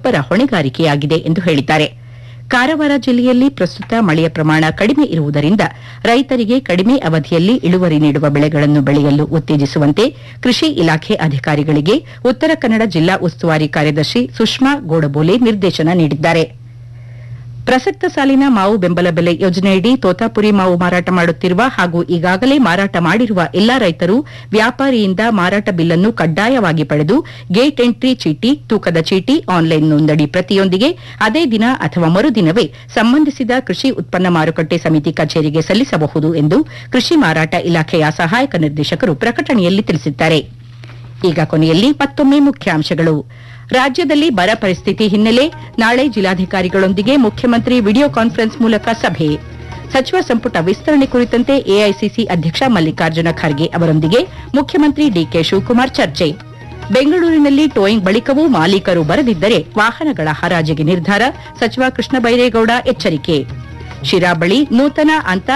ಪ್ರತಿಯೊಬ್ಬರ ಹೊಣೆಗಾರಿಕೆಯಾಗಿದೆ ಎಂದು ಹೇಳಿದ್ದಾರೆ ಕಾರವಾರ ಜಿಲ್ಲೆಯಲ್ಲಿ ಪ್ರಸ್ತುತ ಮಳೆಯ ಪ್ರಮಾಣ ಕಡಿಮೆ ಇರುವುದರಿಂದ ರೈತರಿಗೆ ಕಡಿಮೆ ಅವಧಿಯಲ್ಲಿ ಇಳುವರಿ ನೀಡುವ ಬೆಳೆಗಳನ್ನು ಬೆಳೆಯಲು ಉತ್ತೇಜಿಸುವಂತೆ ಕೃಷಿ ಇಲಾಖೆ ಅಧಿಕಾರಿಗಳಿಗೆ ಉತ್ತರ ಕನ್ನಡ ಜಿಲ್ಲಾ ಉಸ್ತುವಾರಿ ಕಾರ್ಯದರ್ಶಿ ಸುಷ್ಮಾ ಗೋಡಬೋಲೆ ನಿರ್ದೇಶನ ನೀಡಿದ್ದಾರೆ ಪ್ರಸಕ್ತ ಸಾಲಿನ ಮಾವು ಬೆಂಬಲ ಬೆಲೆ ಯೋಜನೆಯಡಿ ತೋತಾಪುರಿ ಮಾವು ಮಾರಾಟ ಮಾಡುತ್ತಿರುವ ಹಾಗೂ ಈಗಾಗಲೇ ಮಾರಾಟ ಮಾಡಿರುವ ಎಲ್ಲಾ ರೈತರು ವ್ಯಾಪಾರಿಯಿಂದ ಮಾರಾಟ ಬಿಲ್ಲನ್ನು ಕಡ್ಡಾಯವಾಗಿ ಪಡೆದು ಗೇಟ್ ಎಂಟ್ರಿ ಚೀಟಿ ತೂಕದ ಚೀಟಿ ಆನ್ಲೈನ್ ನೋಂದಣಿ ಪ್ರತಿಯೊಂದಿಗೆ ಅದೇ ದಿನ ಅಥವಾ ಮರುದಿನವೇ ಸಂಬಂಧಿಸಿದ ಕೃಷಿ ಉತ್ಪನ್ನ ಮಾರುಕಟ್ಟೆ ಸಮಿತಿ ಕಚೇರಿಗೆ ಸಲ್ಲಿಸಬಹುದು ಎಂದು ಕೃಷಿ ಮಾರಾಟ ಇಲಾಖೆಯ ಸಹಾಯಕ ನಿರ್ದೇಶಕರು ಪ್ರಕಟಣೆಯಲ್ಲಿ ತಿಳಿಸಿದ್ದಾರೆ ಈಗ ಕೊನೆಯಲ್ಲಿ ಮತ್ತೊಮ್ಮೆ ಮುಖ್ಯಾಂಶಗಳು ರಾಜ್ಯದಲ್ಲಿ ಬರ ಪರಿಸ್ಥಿತಿ ಹಿನ್ನೆಲೆ ನಾಳೆ ಜಿಲ್ಲಾಧಿಕಾರಿಗಳೊಂದಿಗೆ ಮುಖ್ಯಮಂತ್ರಿ ವಿಡಿಯೋ ಕಾನ್ಫರೆನ್ಸ್ ಮೂಲಕ ಸಭೆ ಸಚಿವ ಸಂಪುಟ ವಿಸ್ತರಣೆ ಕುರಿತಂತೆ ಎಐಸಿಸಿ ಅಧ್ಯಕ್ಷ ಮಲ್ಲಿಕಾರ್ಜುನ ಖರ್ಗೆ ಅವರೊಂದಿಗೆ ಮುಖ್ಯಮಂತ್ರಿ ಡಿಕೆ ಶಿವಕುಮಾರ್ ಚರ್ಚೆ ಬೆಂಗಳೂರಿನಲ್ಲಿ ಟೋಯಿಂಗ್ ಬಳಿಕವೂ ಮಾಲೀಕರು ಬರದಿದ್ದರೆ ವಾಹನಗಳ ಹರಾಜಿಗೆ ನಿರ್ಧಾರ ಸಚಿವ ಕೃಷ್ಣ ಬೈರೇಗೌಡ ಎಚ್ಚರಿಕೆ ಶಿರಾ ಬಳಿ ನೂತನ